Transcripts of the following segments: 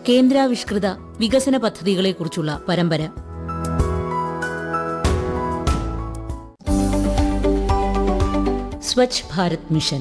കേന്ദ്രാവിഷ്കൃത വികസന പദ്ധതികളെക്കുറിച്ചുള്ള പരമ്പര സ്വച്ഛ് ഭാരത് മിഷൻ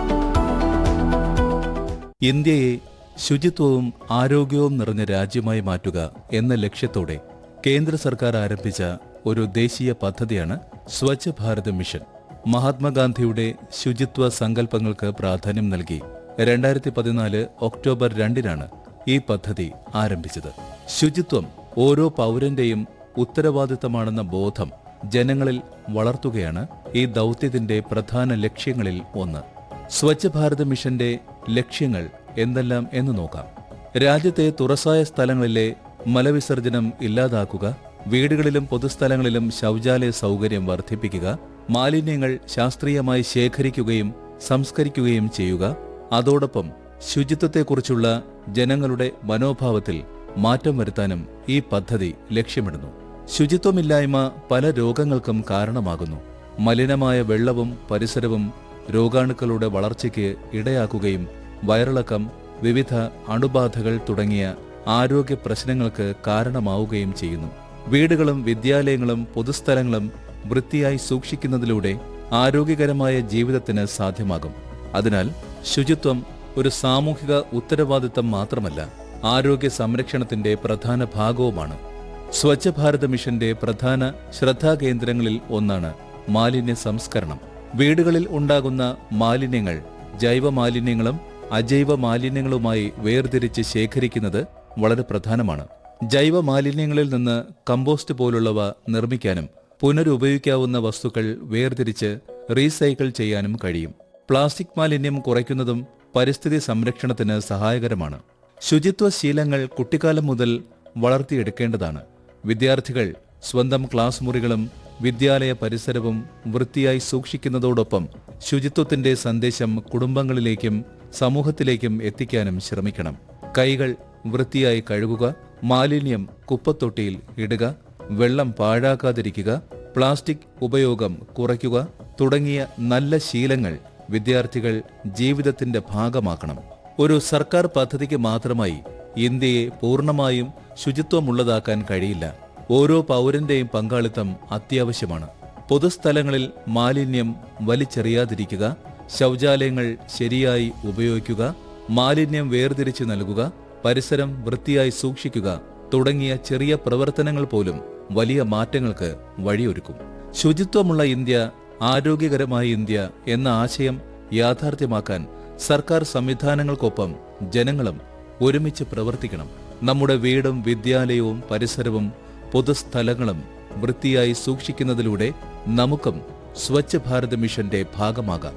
ഇന്ത്യയെ ശുചിത്വവും ആരോഗ്യവും നിറഞ്ഞ രാജ്യമായി മാറ്റുക എന്ന ലക്ഷ്യത്തോടെ കേന്ദ്ര സർക്കാർ ആരംഭിച്ച ഒരു ദേശീയ പദ്ധതിയാണ് സ്വച്ഛ് ഭാരത് മിഷൻ മഹാത്മാഗാന്ധിയുടെ ശുചിത്വ സങ്കല്പങ്ങൾക്ക് പ്രാധാന്യം നൽകി രണ്ടായിരത്തി പതിനാല് ഒക്ടോബർ രണ്ടിനാണ് ഈ പദ്ധതി ആരംഭിച്ചത് ശുചിത്വം ഓരോ പൗരന്റെയും ഉത്തരവാദിത്തമാണെന്ന ബോധം ജനങ്ങളിൽ വളർത്തുകയാണ് ഈ ദൗത്യത്തിന്റെ പ്രധാന ലക്ഷ്യങ്ങളിൽ ഒന്ന് സ്വച്ഛ് ഭാരത് മിഷന്റെ ലക്ഷ്യങ്ങൾ എന്തെല്ലാം എന്ന് നോക്കാം രാജ്യത്തെ തുറസായ സ്ഥലങ്ങളിലെ മലവിസർജനം ഇല്ലാതാക്കുക വീടുകളിലും പൊതുസ്ഥലങ്ങളിലും ശൗചാലയ സൗകര്യം വർദ്ധിപ്പിക്കുക മാലിന്യങ്ങൾ ശാസ്ത്രീയമായി ശേഖരിക്കുകയും സംസ്കരിക്കുകയും ചെയ്യുക അതോടൊപ്പം ശുചിത്വത്തെക്കുറിച്ചുള്ള ജനങ്ങളുടെ മനോഭാവത്തിൽ മാറ്റം വരുത്താനും ഈ പദ്ധതി ലക്ഷ്യമിടുന്നു ശുചിത്വമില്ലായ്മ പല രോഗങ്ങൾക്കും കാരണമാകുന്നു മലിനമായ വെള്ളവും പരിസരവും രോഗാണുക്കളുടെ വളർച്ചയ്ക്ക് ഇടയാക്കുകയും വയറിളക്കം വിവിധ അണുബാധകൾ തുടങ്ങിയ ആരോഗ്യ പ്രശ്നങ്ങൾക്ക് കാരണമാവുകയും ചെയ്യുന്നു വീടുകളും വിദ്യാലയങ്ങളും പൊതുസ്ഥലങ്ങളും വൃത്തിയായി സൂക്ഷിക്കുന്നതിലൂടെ ആരോഗ്യകരമായ ജീവിതത്തിന് സാധ്യമാകും അതിനാൽ ശുചിത്വം ഒരു സാമൂഹിക ഉത്തരവാദിത്തം മാത്രമല്ല ആരോഗ്യ സംരക്ഷണത്തിന്റെ പ്രധാന ഭാഗവുമാണ് സ്വച്ഛ ഭാരത മിഷന്റെ പ്രധാന ശ്രദ്ധാകേന്ദ്രങ്ങളിൽ ഒന്നാണ് മാലിന്യ സംസ്കരണം വീടുകളിൽ ഉണ്ടാകുന്ന മാലിന്യങ്ങൾ ജൈവ മാലിന്യങ്ങളും അജൈവ മാലിന്യങ്ങളുമായി വേർതിരിച്ച് ശേഖരിക്കുന്നത് വളരെ പ്രധാനമാണ് ജൈവ മാലിന്യങ്ങളിൽ നിന്ന് കമ്പോസ്റ്റ് പോലുള്ളവ നിർമ്മിക്കാനും പുനരുപയോഗിക്കാവുന്ന വസ്തുക്കൾ വേർതിരിച്ച് റീസൈക്കിൾ ചെയ്യാനും കഴിയും പ്ലാസ്റ്റിക് മാലിന്യം കുറയ്ക്കുന്നതും പരിസ്ഥിതി സംരക്ഷണത്തിന് സഹായകരമാണ് ശുചിത്വ ശീലങ്ങൾ കുട്ടിക്കാലം മുതൽ വളർത്തിയെടുക്കേണ്ടതാണ് വിദ്യാർത്ഥികൾ സ്വന്തം ക്ലാസ് മുറികളും വിദ്യാലയ പരിസരവും വൃത്തിയായി സൂക്ഷിക്കുന്നതോടൊപ്പം ശുചിത്വത്തിന്റെ സന്ദേശം കുടുംബങ്ങളിലേക്കും സമൂഹത്തിലേക്കും എത്തിക്കാനും ശ്രമിക്കണം കൈകൾ വൃത്തിയായി കഴുകുക മാലിന്യം കുപ്പത്തൊട്ടിയിൽ ഇടുക വെള്ളം പാഴാക്കാതിരിക്കുക പ്ലാസ്റ്റിക് ഉപയോഗം കുറയ്ക്കുക തുടങ്ങിയ നല്ല ശീലങ്ങൾ വിദ്യാർത്ഥികൾ ജീവിതത്തിന്റെ ഭാഗമാക്കണം ഒരു സർക്കാർ പദ്ധതിക്ക് മാത്രമായി ഇന്ത്യയെ പൂർണ്ണമായും ശുചിത്വമുള്ളതാക്കാൻ കഴിയില്ല ഓരോ പൗരന്റെയും പങ്കാളിത്തം അത്യാവശ്യമാണ് പൊതുസ്ഥലങ്ങളിൽ മാലിന്യം വലിച്ചെറിയാതിരിക്കുക ശൗചാലയങ്ങൾ ശരിയായി ഉപയോഗിക്കുക മാലിന്യം വേർതിരിച്ചു നൽകുക പരിസരം വൃത്തിയായി സൂക്ഷിക്കുക തുടങ്ങിയ ചെറിയ പ്രവർത്തനങ്ങൾ പോലും വലിയ മാറ്റങ്ങൾക്ക് വഴിയൊരുക്കും ശുചിത്വമുള്ള ഇന്ത്യ ആരോഗ്യകരമായ ഇന്ത്യ എന്ന ആശയം യാഥാർത്ഥ്യമാക്കാൻ സർക്കാർ സംവിധാനങ്ങൾക്കൊപ്പം ജനങ്ങളും ഒരുമിച്ച് പ്രവർത്തിക്കണം നമ്മുടെ വീടും വിദ്യാലയവും പരിസരവും പൊതുസ്ഥലങ്ങളും വൃത്തിയായി സൂക്ഷിക്കുന്നതിലൂടെ നമുക്കും സ്വച്ഛ് ഭാരത് മിഷന്റെ ഭാഗമാകാം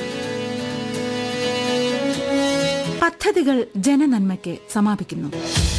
പദ്ധതികൾ ജനനന്മയ്ക്ക് സമാപിക്കുന്നു